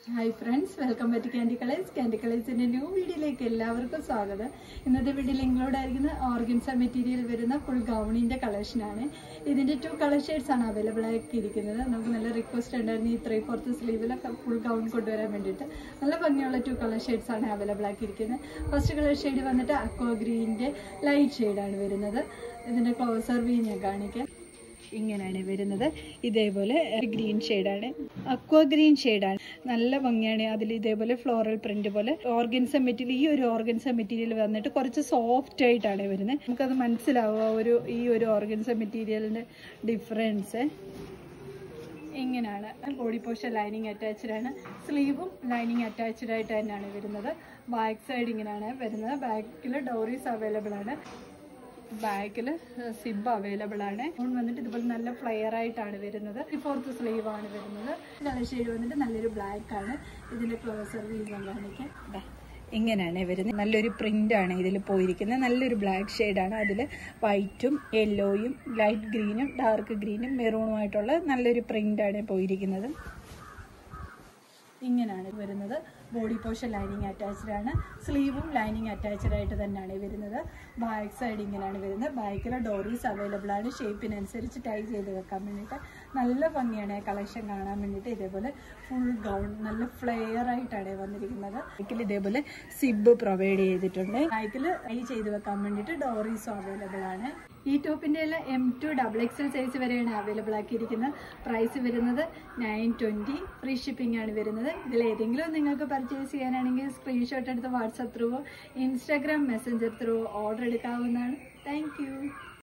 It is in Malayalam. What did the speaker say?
hi friends welcome back candy colours candy കളേഴ്സിന്റെ ന്യൂ വീഡിയോയിലേക്ക് എല്ലാവർക്കും സ്വാഗതം ഇന്നത്തെ വീഡിയോയിൽ ഇൻക്ലൂഡ് ആയിരിക്കുന്ന ഓർഗൻസ മെറ്റീരിയൽ വരുന്ന ഫുൾ ഗൗണിന്റെ കളക്ഷനാണ് ഇതിന്റെ ടു കളർ ഷെയ്ഡ്സ് ആണ് അവൈലബിൾ ആക്കിയിരിക്കുന്നത് നമുക്ക് നല്ല റിക്വസ്റ്റ് ഉണ്ടായിരുന്നു ഈ ത്രീ ഫോർത്ത് സ്ലീവിലൊക്കെ ഫുൾ ഗൗൺ കൊണ്ടുവരാൻ വേണ്ടിയിട്ട് നല്ല ഭംഗിയുള്ള ടു കളർ ഷെയ്ഡ്സ് ആണ് അവൈലബിൾ ആക്കിയിരിക്കുന്നത് ഫസ്റ്റ് കളർ ഷെയ്ഡ് വന്നിട്ട് അക്വ ഗ്രീനിന്റെ ലൈറ്റ് ഷെയ്ഡാണ് വരുന്നത് ഇതിന്റെ ക്ലോസർ വ്യൂ ഞാൻ കാണിക്കാം ഇങ്ങനെയാണ് വരുന്നത് ഇതേപോലെ ഗ്രീൻ ഷെയ്ഡാണ് അക്വ ഗ്രീൻ ഷെയ്ഡാണ് നല്ല ഭംഗിയാണ് അതിൽ ഇതേപോലെ ഫ്ലോറൽ പ്രിന്റ് പോലെ ഓർഗൻസ മെറ്റീരിയൽ ഈ ഒരു ഓർഗൻസ മെറ്റീരിയൽ വന്നിട്ട് കുറച്ച് സോഫ്റ്റ് ആയിട്ടാണ് വരുന്നത് നമുക്കത് മനസ്സിലാവുക ഒരു ഈ ഒരു ഓർഗൻസ മെറ്റീരിയലിന്റെ ഡിഫറൻസ് ഇങ്ങനെയാണ് ബോഡി പോഷൻ ലൈനിങ് അറ്റാച്ച്ഡ് ആണ് സ്ലീവും ലൈനിങ് അറ്റാച്ച്ഡ് ആയിട്ട് തന്നെയാണ് വരുന്നത് ബാക്ക് സൈഡ് ഇങ്ങനെയാണ് വരുന്നത് ബാക്കിൽ ഡോറീസ് അവൈലബിൾ ആണ് ബാക്കിൽ സിബ് അവൈലബിൾ ആണ് ഫോൺ വന്നിട്ട് ഇതുപോലെ നല്ല ഫ്ലെയർ ആയിട്ടാണ് വരുന്നത് ഫോർത്ത് സ്ലീവ് ആണ് വരുന്നത് കളർ ഷെയ്ഡ് വന്നിട്ട് നല്ലൊരു ബ്ലാക്ക് ആണ് ഇതിന്റെ ക്ലോസർ വ്യൂ ഞാൻ കാണിക്കാം ദാ, ഇങ്ങനെയാണ് വരുന്നത് നല്ലൊരു പ്രിന്റ് ആണ് ഇതിൽ പോയിരിക്കുന്നത് നല്ലൊരു ബ്ലാക്ക് ഷെയ്ഡാണ് അതിൽ വൈറ്റും യെല്ലോയും ലൈറ്റ് ഗ്രീനും ഡാർക്ക് ഗ്രീനും മെറൂണും ആയിട്ടുള്ള നല്ലൊരു പ്രിന്റ് ആണ് പോയിരിക്കുന്നത് ഇങ്ങനെയാണ് വരുന്നത് ബോഡി പോഷൻ ലൈനിങ് അറ്റാച്ച്ഡ് ആണ് സ്ലീവും ലൈനിങ് അറ്റാച്ച്ഡ് ആയിട്ട് തന്നെയാണ് വരുന്നത് ബാക്ക് സൈഡ് ഇങ്ങനെയാണ് വരുന്നത് ബാക്കിലെ ഡോറീസ് അവൈലബിൾ ആണ് ഷേപ്പിനനുസരിച്ച് ടൈ ചെയ്ത് വെക്കാൻ വേണ്ടിയിട്ട് നല്ല ഭംഗിയാണ് കളക്ഷൻ കാണാൻ വേണ്ടിയിട്ട് ഇതേപോലെ ഫുൾ ഗൗൺ നല്ല ഫ്ലെയർ ആയിട്ടാണ് വന്നിരിക്കുന്നത് ബാക്കിൽ ഇതേപോലെ സിബ് പ്രൊവൈഡ് ചെയ്തിട്ടുണ്ട് ബാക്കിൽ ടൈ ചെയ്ത് വെക്കാൻ വേണ്ടിയിട്ട് ഡോറീസും അവൈലബിൾ ആണ് ഈ ടോപ്പിന്റെ എല്ലാം M to double XL size വരെയാണ് അവൈലബിൾ ആക്കിയിരിക്കുന്നത് പ്രൈസ് വരുന്നത് നയൻ ട്വന്റി ഫ്രീ ഷിപ്പിംഗ് ആണ് വരുന്നത് ഇതിൽ ഏതെങ്കിലും നിങ്ങൾക്ക് പർച്ചേസ് ചെയ്യാനാണെങ്കിൽ സ്ക്രീൻഷോട്ട് എടുത്ത് WhatsApp through Instagram messenger through order എടുക്കാവുന്നതാണ് താങ്ക്